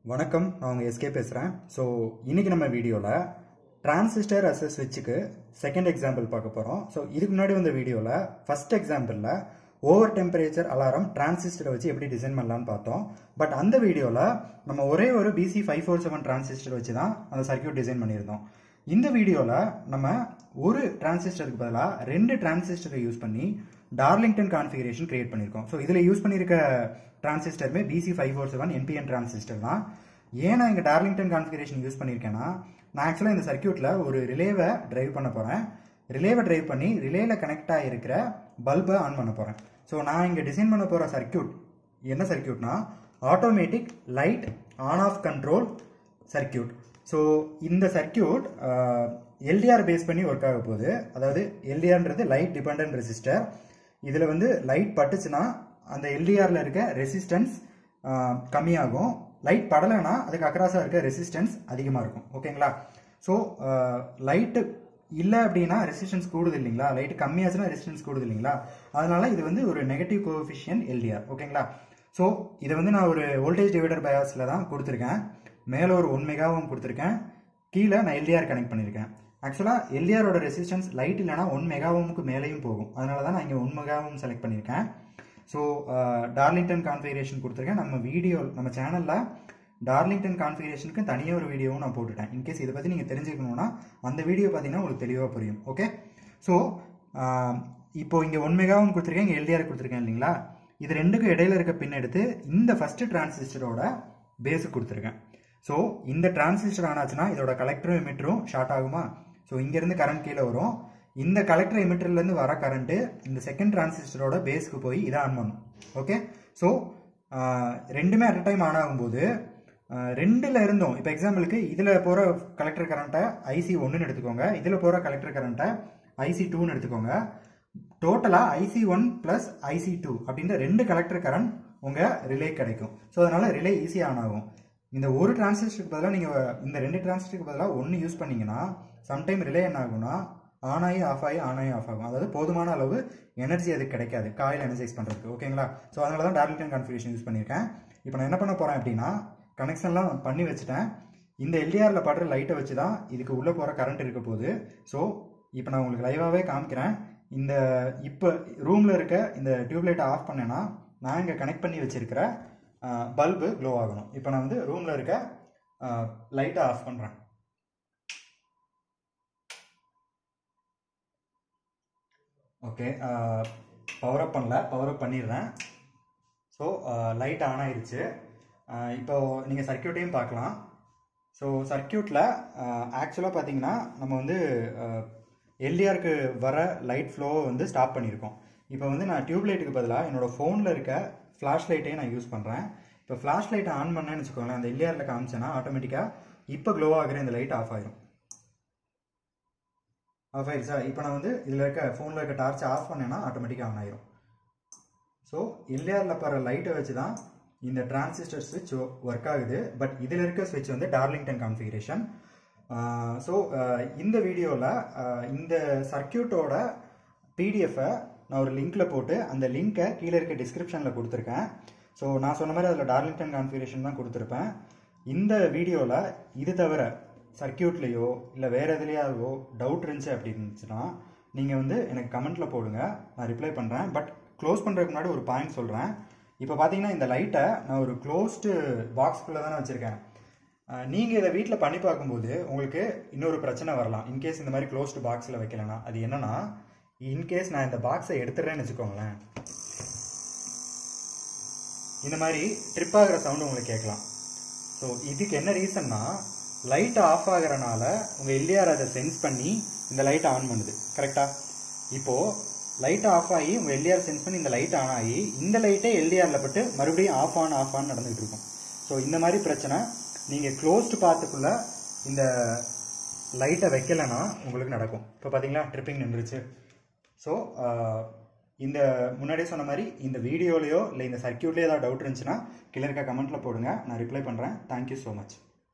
வணக்கம் நான் உங்கள் எஸ்கே பேசுகிறேன் ஸோ இன்னைக்கு நம்ம வீடியோவில் டிரான்சிஸ்டர் அஸ் ஸ்விட்சுக்கு செகண்ட் எக்ஸாம்பிள் பார்க்க போகிறோம் ஸோ இதுக்கு முன்னாடி வந்த வீடியோவில் ஃபர்ஸ்ட் எக்ஸாம்பிளில் ஓவர் டெம்பரேச்சர் அலாரம் டிரான்சிஸ்டரை வச்சு எப்படி டிசைன் பண்ணலாம்னு பார்த்தோம் பட் அந்த வீடியோவில் நம்ம ஒரே ஒரு BC five four seven transistor வச்சு தான் அந்த சர்க்யூட் டிசைன் பண்ணியிருந்தோம் இந்த வீடியோவில் நம்ம ஒரு டிரான்சிஸ்டருக்கு பதிலாக ரெண்டு டிரான்சிஸ்டரை யூஸ் பண்ணி டார்லிங்டன் கான்ஃபிகரேஷன் கிரியேட் பண்ணியிருக்கோம் ஸோ இதில் யூஸ் பண்ணியிருக்க டிரான்சிஸ்டருமே BC five four seven NPN transistor தான் ஏன் நான் இங்கே டார்லிங்டன் கான்ஃபிகரேஷன் யூஸ் பண்ணியிருக்கேன்னா நான் ஆக்சுவலாக இந்த சர்க்யூட்டில் ஒரு ரிலேவை டிரைவ் பண்ண போகிறேன் ரிலேவை டிரைவ் பண்ணி ரிலேல கனெக்ட் ஆகிருக்கிற பல்பை ஆன் பண்ண போகிறேன் ஸோ நான் இங்கே டிசைன் பண்ண போகிற சர்க்யூட் என்ன சர்க்யூட்னா automatic light on off control circuit so இந்த சர்க்யூட் எல்டிஆர் பேஸ் பண்ணி ஒர்க் ஆக போகுது அதாவது எல்டிஆர்ன்றது லைட் டிபெண்டன்ட் ரெசிஸ்டர் இதில் வந்து லைட் பட்டுச்சுன்னா அந்த எல்டிஆரில் இருக்க ரெசிஸ்டன்ஸ் கம்மியாகும் லைட் படலைன்னா அதுக்கு அக்ராஸாக இருக்க ரெசிஸ்டன்ஸ் அதிகமாக இருக்கும் ஓகேங்களா ஸோ லைட்டு இல்லை அப்படின்னா ரெசிஸ்டன்ஸ் கூடுது இல்லைங்களா லைட் கம்மியாச்சுன்னா ரெசிஸ்டன்ஸ் கூடுது இல்லைங்களா அதனால இது வந்து ஒரு நெகட்டிவ் கோஎஃபிஷியன் எல்டிஆர் ஓகேங்களா ஸோ இதை வந்து நான் ஒரு வோல்டேஜ் டிவைடர் பயாஸில் தான் கொடுத்துருக்கேன் மேலே ஒரு ஒன் மெகாவும் கொடுத்துருக்கேன் கீழே நான் எல்டிஆர் கனெக்ட் பண்ணியிருக்கேன் ஆக்சுவலாக எல்டிஆரோட ரெசிஸ்டன்ஸ் லைட் இல்லைனா ஒன் மெகாவுமுக்கு மேலேயும் போகும் அதனால தான் நான் இங்கே ஒன் மெகாவும் செலக்ட் பண்ணியிருக்கேன் ஸோ டார்லிங்டன் கான்ஃபிகரேஷன் கொடுத்துருக்கேன் நம்ம வீடியோ நம்ம சேனலில் டார்லிங்டன் கான்ஃபிகரேஷனுக்கு தனியாக ஒரு வீடியோவும் நான் போட்டுட்டேன் இன்கேஸ் இதை பற்றி நீங்கள் தெரிஞ்சுக்கணுன்னா அந்த வீடியோ பார்த்தீங்கன்னா உங்களுக்கு தெளிவாக புரியும் ஓகே ஸோ இப்போ இங்கே ஒன் மெகாவும் கொடுத்துருக்கேன் இங்கே எல்டிஆர் கொடுத்துருக்கேன் இல்லைங்களா இது ரெண்டுக்கும் இடையில இருக்க பின் எடுத்து இந்த ஃபர்ஸ்ட் டிரான்சிஸ்டரோட பேஸுக்கு கொடுத்துருக்கேன் ஸோ இந்த டிரான்சிஸ்டர் ஆனாச்சுன்னா இதோட கலெக்டரும் எமிட்டரும் ஷார்ட் ஆகுமா ஸோ இங்கேருந்து கரண்ட் கீழே வரும் இந்த கலெக்டர் எமிட்டர்லேருந்து வர கரண்ட்டு இந்த செகண்ட் டிரான்சிஸ்டரோட பேஸ்க்கு போய் இதை ஆன் பண்ணும் ஓகே ஸோ ரெண்டுமே அட் டைம் ஆன் ஆகும்போது ரெண்டில் இருந்தும் இப்போ எக்ஸாம்பிளுக்கு இதில் போகிற கலெக்டர் கரண்ட்டை ஐசி ஒன்றுன்னு எடுத்துக்கோங்க இதில் போகிற கலெக்டர் கரண்ட்டை ஐசி டூன்னு எடுத்துக்கோங்க டோட்டலாக I C one plus I C two அப்படின்ற ரெண்டு கலெக்டர் கரண்ட் உங்கள் ரிலே கிடைக்கும் ஸோ அதனால் ரிலே ஈஸியாக ஆன் ஆகும் இந்த ஒரு டிரான்சிஸ்டருக்கு பதிலாக நீங்கள் இந்த ரெண்டு டிரான்சிஸ்டருக்கு பதிலாக ஒன்று யூஸ் பண்ணீங்கன்னா சம்டைம் ரிலே என்ன ஆகும்னா ஆன் ஆகி ஆஃப் ஆகி ஆன் ஆகி ஆஃப் ஆகும் அதாவது போதுமான அளவு எனர்ஜி அதுக்கு கிடைக்காது காயில் எனர்ஜைஸ் பண்ணுறதுக்கு ஓகேங்களா ஸோ அதனால தான் டார்லிங்டன் கான்ஃபிகரேஷன் யூஸ் பண்ணியிருக்கேன் இப்போ நான் என்ன பண்ண போகிறேன் அப்படின்னா கனெக்ஷன்லாம் பண்ணி வச்சுட்டேன் இந்த எல்டிஆரில் படுற லைட்டை வச்சு தான் இதுக்கு உள்ளே போகிற கரண்ட் இருக்க போகுது ஸோ இப்போ நான் உங்களுக்கு லைவாகவே காமிக்கிறேன் இந்த இப்போ ரூமில் இருக்க இந்த டியூப்லைட்டை ஆஃப் பண்ணேன்னா நான் இங்கே கனெக்ட் பண்ணி வச்சுருக்கிற பல்பு க்ளோ ஆகணும் இப்போ நான் வந்து ரூமில் இருக்க லைட்டை ஆஃப் பண்ணுறேன் ஓகே பவர் அப் பண்ணல பவர் அப் பண்ணிடுறேன் ஸோ லைட் ஆன் ஆயிடுச்சு இப்போ நீங்கள் சர்க்கியூட்டையும் பார்க்கலாம் ஸோ சர்க்கியூட்டில் ஆக்சுவலாக பார்த்தீங்கன்னா நம்ம வந்து எல்டிஆருக்கு வர லைட் ஃப்ளோவை வந்து ஸ்டாப் பண்ணியிருக்கோம் இப்போ வந்து நான் டியூப் லைட்டுக்கு பதிலாக என்னோடய ஃபோனில் இருக்க ஃப்ளாஷ் லைட்டையும் நான் யூஸ் பண்ணுறேன் இப்போ ஃப்ளாஷ் லைட்டை ஆன் பண்ணேன்னு வச்சுக்கோங்களேன் அந்த எல்டிஆரில் காமிச்சேன்னா ஆட்டோமேட்டிக்காக இப்போ க்ளோ ஆகிற இந்த லைட் ஆஃப் ஆயிரும் ஆஃப் ஆயிடுச்சா இப்போ நான் வந்து இதில் இருக்க ஃபோனில் இருக்க டார்ச் ஆஃப் பண்ணேன்னா ஆட்டோமேட்டிக்காக ஆன் ஆயிரும் ஸோ எல்ஏஆரில் போகிற லைட்டை வச்சு தான் இந்த டிரான்சிஸ்டர் ஸ்விட்ச் ஒர்க் ஆகுது பட் இதில் இருக்க ஸ்விட்ச் வந்து டார்லிங்டன் கான்ஃபிகரேஷன் ஸோ இந்த வீடியோவில் இந்த சர்க்கியூட்டோட பிடிஎஃபை நான் ஒரு லிங்க்கில் போட்டு அந்த லிங்க்கை கீழே இருக்க டிஸ்கிரிப்ஷனில் கொடுத்துருக்கேன் ஸோ நான் சொன்ன மாதிரி அதில் டார்லிங்டன் கான்ஃபிகரேஷன் தான் கொடுத்துருப்பேன் இந்த வீடியோவில் இது தவிர சர்க்கியூட்லேயோ இல்லை வேறு எதுலையாவோ டவுட் இருந்துச்சு அப்படி இருந்துச்சுன்னா நீங்கள் வந்து எனக்கு கமெண்ட்டில் போடுங்க நான் ரிப்ளை பண்ணுறேன் பட் க்ளோஸ் பண்ணுறதுக்கு முன்னாடி ஒரு பாயிண்ட் சொல்கிறேன் இப்போ பார்த்தீங்கன்னா இந்த லைட்டை நான் ஒரு க்ளோஸ்டு பாக்ஸ்குள்ளே தானே வச்சுருக்கேன் நீங்கள் இதை வீட்டில் பண்ணி பார்க்கும்போது உங்களுக்கு இன்னொரு பிரச்சனை வரலாம் இன்கேஸ் இந்த மாதிரி க்ளோஸ்டு பாக்ஸில் வைக்கலனா அது என்னன்னா இன்கேஸ் நான் இந்த பாக்ஸை எடுத்துடுறேன்னு வச்சுக்கோங்களேன் இந்த மாதிரி ட்ரிப் ஆகிற சவுண்டு உங்களுக்கு கேட்கலாம் ஸோ இதுக்கு என்ன ரீசன்னா லைட் ஆஃப் ஆகிறனால உங்கள் எல்டிஆர் அதை சென்ஸ் பண்ணி இந்த லைட்டை ஆன் பண்ணுது கரெக்டாக இப்போது லைட் ஆஃப் ஆகி உங்கள் எல்டிஆர் சென்ஸ் பண்ணி இந்த லைட் ஆன் ஆகி இந்த லைட்டே எல்டிஆரில் பட்டு மறுபடியும் ஆஃப் ஆன் ஆஃப் ஆன் நடந்துகிட்டு இருக்கும் ஸோ இந்த மாதிரி பிரச்சனை நீங்கள் க்ளோஸ்டு பார்த்துக்குள்ள இந்த லைட்டை வைக்கலைன்னா உங்களுக்கு நடக்கும் இப்போ பார்த்தீங்களா ட்ரிப்பிங் நின்றுச்சு ஸோ இந்த முன்னாடியே சொன்ன மாதிரி இந்த வீடியோலையோ இல்லை இந்த சர்க்கியூட்லேயோ ஏதாவது டவுட் இருந்துச்சுன்னா கீழே இருக்க கமெண்ட்டில் போடுங்க நான் ரிப்ளை பண்ணுறேன் தேங்க்யூ ஸோ மச்